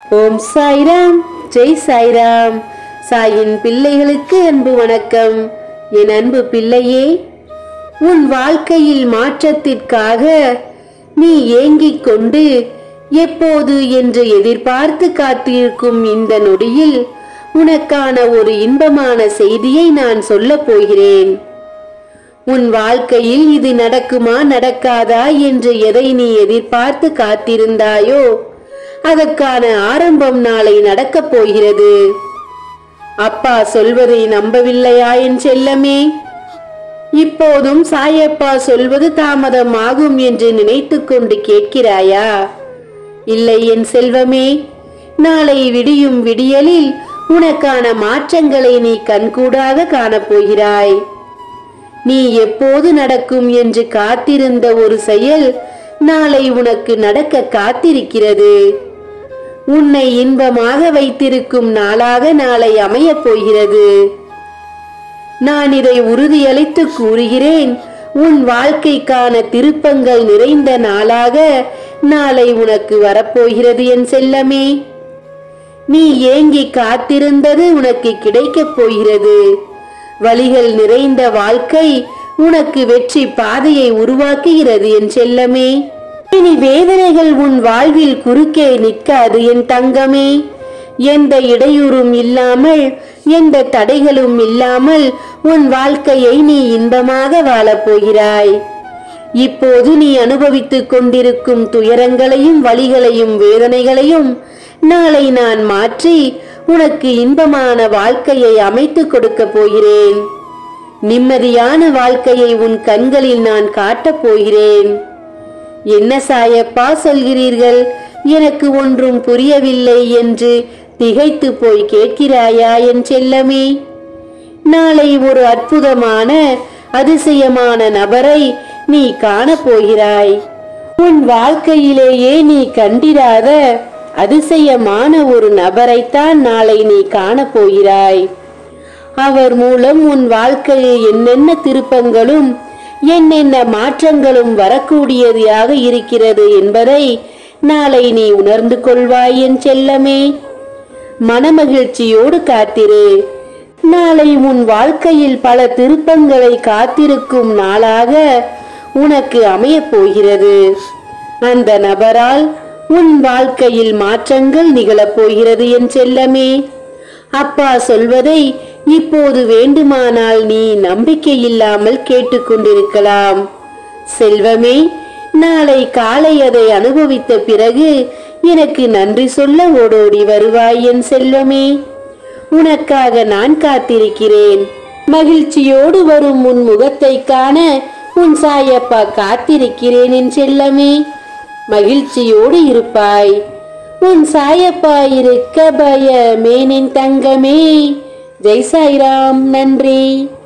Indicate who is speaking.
Speaker 1: ஓம் சாய்ராம் ஜெய் சாய்ராம் சாயின் பிள்ளைகளுக்கு அன்பு வணக்கம் என் அன்பு பிள்ளையே உன் வாழ்க்கையில் மாற்றத்திற்காக நீ ஏங்கிக் கொண்டு எப்போது என்று எதிர்பார்த்து காத்திருக்கும் இந்த நொடியில் உனக்கான ஒரு இன்பமான செய்தியை நான் சொல்லப் போகிறேன் உன் வாழ்க்கையில் இது நடக்குமா நடக்காதா என்று எதை நீ எதிர்பார்த்து காத்திருந்தாயோ அதற்கான ஆரம்பம் நாளை நடக்கப் போகிறது அப்பா சொல்வதை நம்பவில்லையா என் செல்லமே இப்போதும் சாயப்பா சொல்வது தாமதம் ஆகும் என்று நினைத்துக் கொண்டு கேட்கிறாயா இல்லை என் செல்வமே நாளை விடியும் விடியலில் உனக்கான மாற்றங்களை நீ கண்கூடாக காணப்போகிறாய் நீ எப்போது நடக்கும் என்று காத்திருந்த ஒரு செயல் நாளை உனக்கு நடக்க காத்திருக்கிறது உன்னை இன்பமாக வைத்திருக்கும் நாளாக நாளை அமையப் போகிறது நான் இதை உறுதியளித்து கூறுகிறேன் உன் வாழ்க்கைக்கான திருப்பங்கள் நிறைந்த நாளாக நாளை உனக்கு வரப்போகிறது என் செல்லமே நீ ஏங்கி காத்திருந்தது உனக்கு கிடைக்கப் போகிறது வழிகள் நிறைந்த வாழ்க்கை உனக்கு வெற்றி பாதையை உருவாக்குகிறது என் செல்லமே இனி வேதனைகள் உன் வாழ்வில் குறுக்கே நிற்காது என் தங்கமே எந்த இடையூறும் இல்லாமல் எந்த தடைகளும் இல்லாமல் உன் வாழ்க்கையை நீ இன்பமாக வாழப் போகிறாய் இப்போது நீ அனுபவித்துக் கொண்டிருக்கும் துயரங்களையும் வழிகளையும் வேதனைகளையும் நாளை நான் மாற்றி உனக்கு இன்பமான வாழ்க்கையை அமைத்துக் கொடுக்கப் போகிறேன் நிம்மதியான வாழ்க்கையை உன் கண்களில் நான் காட்டப் போகிறேன் என்ன சாயப்பா சொல்கிறீர்கள் எனக்கு ஒன்றும் புரியவில்லை என்று திகைத்து போய் கேட்கிறாயா என் செல்லமே நாளை ஒரு அற்புதமான அதிசயமான நபரை நீ காணப் போகிறாய் உன் வாழ்க்கையிலேயே நீ கண்டிராத அதிசயமான ஒரு நபரைத்தான் நாளை நீ காணப் போகிறாய் அவர் மூலம் உன் வாழ்க்கையில் என்னென்ன திருப்பங்களும் என்னென்ன மாற்றங்களும் வரக்கூடியதாக இருக்கிறது என்பதை நாளை நீ உணர்ந்து கொள்வாய் என் செல்லமே மனமகிழ்ச்சியோடு காத்திரு நாளை உன் வாழ்க்கையில் பல திருப்பங்களை காத்திருக்கும் நாளாக உனக்கு அமையப் போகிறது அந்த நபரால் உன் வாழ்க்கையில் மாற்றங்கள் நிகழப் போகிறது என் செல்லமே அப்பா சொல்வதை இப்போது வேண்டுமானால் நீ நம்பிக்கை இல்லாமல் கேட்டுக்கொண்டிருக்கலாம் செல்வமே நாளை காலை அதை அனுபவித்த பிறகு எனக்கு நன்றி சொல்ல ஓடோடி வருவாய் என் செல்வமே உனக்காக நான் காத்திருக்கிறேன் மகிழ்ச்சியோடு வரும் உன் முகத்தை காண உன் சாயப்பா காத்திருக்கிறேன் என் செல்லமே மகிழ்ச்சியோடு இருப்பாய் உன் சாயப்பா இருக்க பயமேனின் தங்கமே ஜெய் சாய்ராம் நன்றி